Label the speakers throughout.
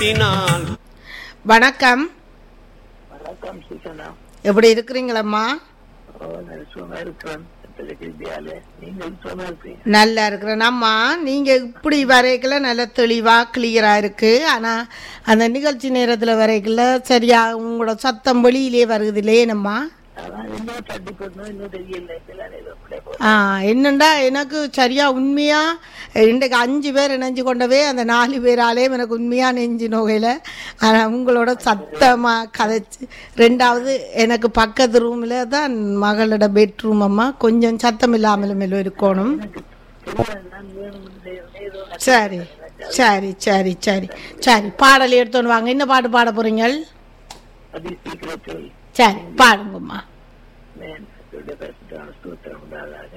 Speaker 1: தினால்
Speaker 2: வணக்கம்
Speaker 3: வணக்கம் சூசனா
Speaker 2: எப்படி இருக்கிறீங்களம்மா
Speaker 3: ஓ நான் சும்மா இருக்கிறேன் வித்யாலய நீங்கள் சும்மா இருக்கீங்க
Speaker 2: நல்லா இருக்கிறேன் அம்மா நீங்கள் இப்படி வரைக்கல நல்ல தெளிவாக கிளியராக இருக்குது ஆனால் அந்த நிகழ்ச்சி நேரத்தில் வரைக்கல சரியா உங்களோட சத்தம் வெளியிலே வருது இல்லையேனம்மா
Speaker 3: அதான் இன்னும் தட்டி போடணும் இன்னும் தெரியல இதெல்லாம் ஏதோ பிள்ளை போ
Speaker 2: ஆ என்னண்டா எனக்கு சரியா உண்மையாக இன்றைக்கு அஞ்சு பேர் இணைஞ்சு கொண்டவே அந்த நாலு பேராலே எனக்கு உண்மையாக நெஞ்சு நோகையில் ஆனால் உங்களோட சத்தமாக கதைச்சு ரெண்டாவது எனக்கு பக்கத்து ரூமில் தான் மகளோட பெட்ரூம் அம்மா கொஞ்சம் சத்தம் இல்லாமலும் மெல்ல இருக்கணும்
Speaker 3: தெரியாது நான் வேணும் ஏதோ
Speaker 2: சரி சரி சரி சரி சரி பாடல் எடுத்துன்னு வாங்க என்ன பாட்டு பாட போறீங்க
Speaker 3: அதி சீக்கிரத்தில்
Speaker 2: சரி பாடுங்கம்மா
Speaker 3: மேன் அவருடைய பரிசுத்தான ஸ்தோத்திரம் உண்டாதாக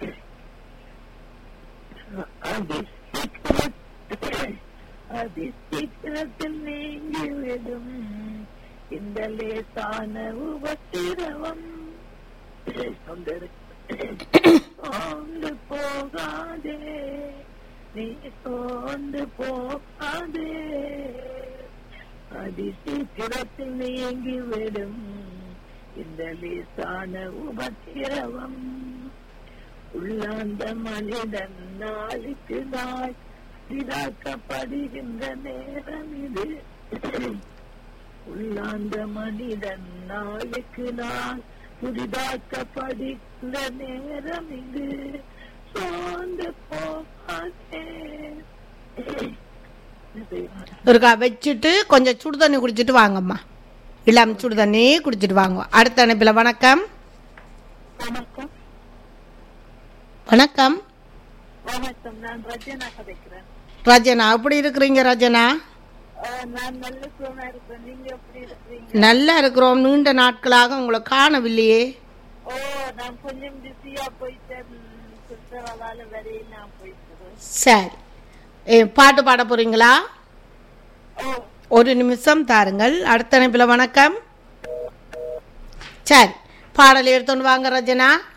Speaker 3: அதி சீக்கிரத்தில் அதி சீக்கிரத்தில் நீங்கிவிடும் இந்த லேசான உபத்திரவம் சொந்தரு சோர்ந்து போகாதே நீ சோர்ந்து போகாதே அதி சீக்கிரத்தில் நீங்கிவிடும் இந்த லேசான உபத்திரவம் உள்ளாந்த மனிதன் நாளுக்கு நாள் இதாக்கப்படுகின்ற நேரம் இது உள்ளாந்த மனிதன் நாளுக்கு நாள் புதிதாக்கப்படுகின்ற நேரம் இது சோர்ந்து போகாதே
Speaker 2: ஒருக்கா வச்சுட்டு கொஞ்சம் சுடு தண்ணி குடிச்சிட்டு வாங்கம்மா இளம் சுடு தண்ணி குடிச்சிட்டு வாங்க அடுத்த அனுப்பில் வணக்கம்
Speaker 3: வணக்கம்
Speaker 2: வணக்கம்
Speaker 3: வணக்கம் நான் ரஜனா கதைக்கிறேன்
Speaker 2: ரஜனா எப்படி இருக்கிறீங்க ரஜனா
Speaker 3: அஹ் நான் நல்ல சுகமா இருக்கேன் நீங்க எப்படி இருக்கிறீங்க
Speaker 2: நல்லா இருக்கிறோம் நீண்ட நாட்களாக உங்களை காணவில்லையே
Speaker 3: ஓ நான் கொஞ்சம் பிஸியா போயிட்டேன் சுற்றுலாவால வரையும் நான் போயிட்டேன்
Speaker 2: சரி ஏ, பாட்டு பாட போறீங்களா
Speaker 3: ஓ
Speaker 2: ஒரு நிமிஷம் தாருங்கள் அடுத்த அனுப்பில் வணக்கம் சரி பாடல் எடுத்துன்னு வாங்க ரஜனா